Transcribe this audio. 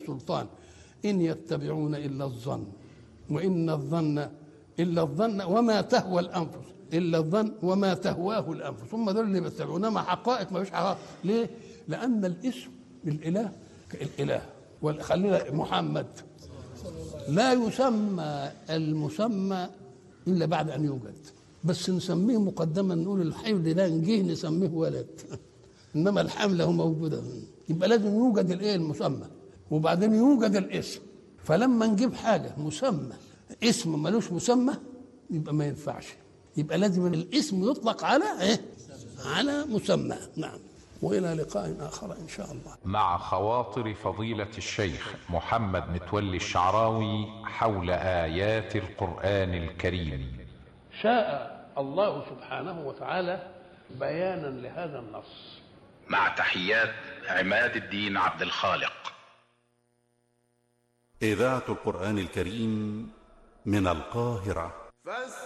سلطان إن يتبعون إلا الظن وإن الظن إلا الظن وما تهوى الأنفس إلا الظن وما تهواه الأنفس هم دول اللي بيتبعون ما حقائق ما فيش حقائق ليه؟ لأن الاسم الإله الإله خلينا محمد لا يسمى المسمى إلا بعد أن يوجد بس نسميه مقدما نقول الحمل ده نجيه نسميه ولد انما الحمل هو موجوده يبقى لازم يوجد الايه المسمى وبعدين يوجد الاسم فلما نجيب حاجه مسمى اسم ملوش مسمى يبقى ما ينفعش يبقى لازم الاسم يطلق على ايه على مسمى نعم والى لقاء اخر ان شاء الله مع خواطر فضيلة الشيخ محمد متولي الشعراوي حول آيات القرآن الكريم شاء الله سبحانه وتعالى بيانا لهذا النص مع تحيات عماد الدين عبد الخالق إذاعة القرآن الكريم من القاهرة فاستمعوا